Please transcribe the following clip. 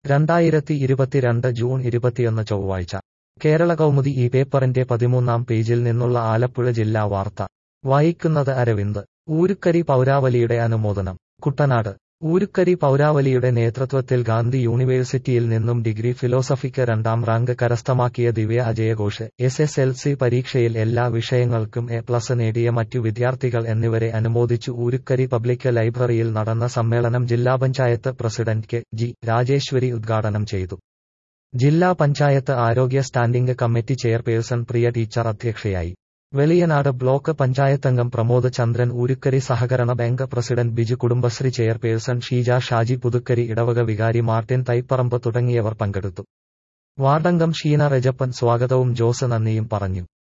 രണ്ടായിരത്തി ഇരുപത്തിരണ്ട് ജൂൺ ഇരുപത്തിയൊന്ന് ചൊവ്വാഴ്ച കേരള കൗമുദി ഈ പേപ്പറിന്റെ പതിമൂന്നാം പേജിൽ നിന്നുള്ള ആലപ്പുഴ ജില്ലാ വാർത്ത വായിക്കുന്നത് അരവിന്ദ് ഊരുക്കരി പൗരാവലിയുടെ അനുമോദനം കുട്ടനാട് ഊരുക്കരി പൗരാവലിയുടെ നേതൃത്വത്തിൽ ഗാന്ധി യൂണിവേഴ്സിറ്റിയിൽ നിന്നും ഡിഗ്രി ഫിലോസഫിക്ക് രണ്ടാം റാങ്ക് കരസ്ഥമാക്കിയ ദിവ്യ അജയഘോഷ് എസ് എസ് എൽ സി പരീക്ഷയിൽ എല്ലാ വിഷയങ്ങൾക്കും എ പ്ലസ് നേടിയ മറ്റു വിദ്യാർത്ഥികൾ എന്നിവരെ അനുമോദിച്ചു ഊരുക്കരി പബ്ലിക് ലൈബ്രറിയിൽ നടന്ന സമ്മേളനം ജില്ലാ panchayat president K G Rajeshwari ഉദ്ഘാടനം ചെയ്തു ജില്ലാ പഞ്ചായത്ത് ആരോഗ്യ standing committee chairperson Priya teacher അധ്യക്ഷയായി വെളിയനാട് ബ്ലോക്ക് പഞ്ചായത്തംഗം പ്രമോദ് ചന്ദ്രൻ ഊരുക്കരി സഹകരണ bank president Biju Kudumbashree chairperson Sheeja Shaji Puthukkari ഇടവക വികാരി മാർട്ടിൻ തൈപ്പറമ്പ് തുടങ്ങിയവർ പങ്കെടുത്തു വാർഡംഗം ഷീന റജപ്പൻ സ്വാഗതവും ജോസ് നന്ദിയും പറഞ്ഞു